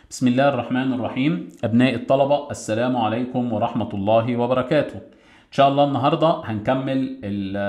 بسم الله الرحمن الرحيم أبناء الطلبة السلام عليكم ورحمة الله وبركاته إن شاء الله النهاردة هنكمل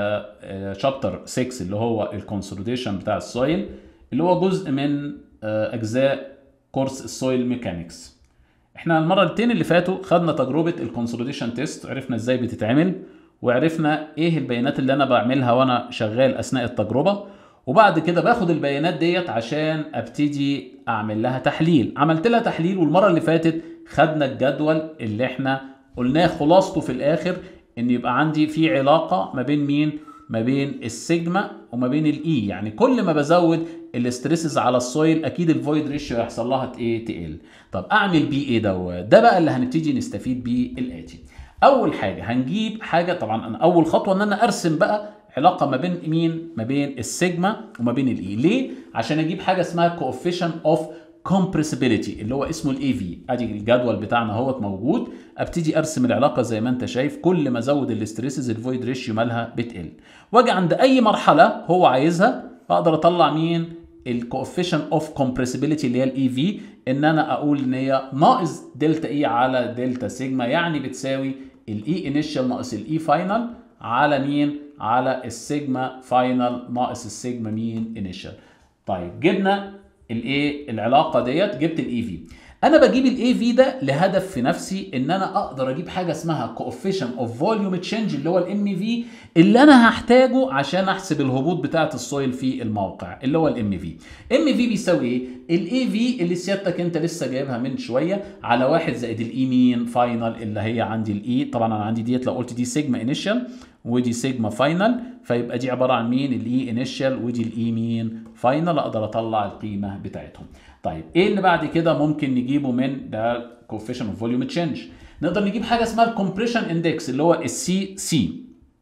الشابتر 6 اللي هو الكونسوليديشن بتاع السويل اللي هو جزء من آه، أجزاء كورس السويل ميكانيكس احنا المرتين اللي فاتوا خدنا تجربة الكونسوليديشن تيست عرفنا ازاي بتتعمل وعرفنا ايه البيانات اللي انا بعملها وانا شغال اثناء التجربة وبعد كده باخد البيانات ديت عشان ابتدي اعمل لها تحليل عملت لها تحليل والمرة اللي فاتت خدنا الجدول اللي احنا قلناه خلاصته في الاخر ان يبقى عندي في علاقة ما بين مين ما بين السيجما وما بين الاي يعني كل ما بزود الاستريسز على السويل اكيد الفويد ريشيو هيحصل لها ايه تقل طب اعمل بيه ايه دوت ده بقى اللي هنبتدي نستفيد بيه الاتي اول حاجه هنجيب حاجه طبعا انا اول خطوه ان انا ارسم بقى علاقه ما بين مين ما بين السيجما وما بين الاي ليه عشان اجيب حاجه اسمها كوفيشن اوف compressibility اللي هو اسمه الاي في ادي الجدول بتاعنا اهوت موجود ابتدي ارسم العلاقه زي ما انت شايف كل ما ازود الاستريسز الفويد ريشيو مالها بتقل واجي عند اي مرحله هو عايزها اقدر اطلع مين الكوفيشن اوف كومبريسيبيليتي اللي هي الاي في ان انا اقول ان هي ناقص دلتا اي على دلتا سيجما يعني بتساوي الاي انيشال ناقص الاي فاينل على مين على السيجما فاينل ناقص السيجما مين انيشال طيب جبنا الايه العلاقه ديت جبت الاي في انا بجيب الاي في ده لهدف في نفسي ان انا اقدر اجيب حاجه اسمها كوفيشن اوف فوليوم تشينج اللي هو الام في اللي انا هحتاجه عشان احسب الهبوط بتاعه السويل في الموقع اللي هو الام في ام في بيساوي ايه الاي في اللي سيادتك انت لسه جايبها من شويه على واحد زائد الاي مين فاينل اللي هي عندي الاي طبعا انا عندي ديت لو قلت دي سيجما انيشال ودي سيجما فاينل فيبقى دي عباره عن مين الاي انيشال ودي الاي مين فاينل اقدر اطلع القيمه بتاعتهم طيب ايه اللي بعد كده ممكن نجيبه من ده كوفيشن اوف فوليوم تشينج نقدر نجيب حاجه اسمها الكومبريشن اندكس اللي هو السي سي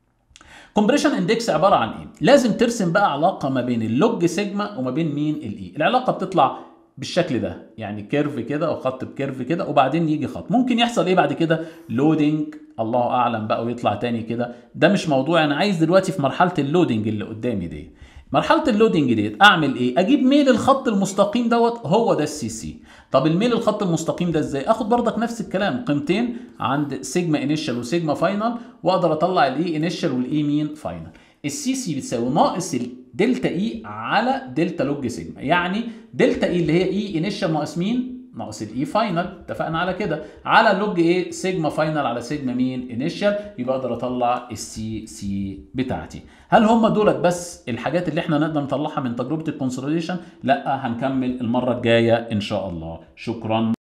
كومبريشن اندكس عباره عن ايه لازم ترسم بقى علاقه ما بين اللوج سيجما وما بين مين الاي العلاقه بتطلع بالشكل ده يعني كيرف كده او خط بكيرف كده وبعدين يجي خط ممكن يحصل ايه بعد كده لودنج الله اعلم بقى ويطلع تاني كده ده مش موضوع انا عايز دلوقتي في مرحله اللودنج اللي قدامي دي مرحله اللودنج ديت اعمل ايه اجيب ميل الخط المستقيم دوت هو ده السي سي طب الميل الخط المستقيم ده ازاي اخد بردك نفس الكلام قيمتين عند سيجما انيشال وسيجما فاينل واقدر اطلع الاي انيشال والاي مين فاينل السي سي بتساوي ناقص الدلتا اي على دلتا لوج سيجما يعني دلتا اي اللي هي اي انيشال ناقص مين ناقص الاي فاينل اتفقنا على كده على لوج ايه سيجما فاينل على سيجما مين انيشال يبقى اقدر اطلع السي سي بتاعتي هل هم دولت بس الحاجات اللي احنا نقدر نطلعها من تجربه الكونسوليديشن لا هنكمل المره الجايه ان شاء الله شكرا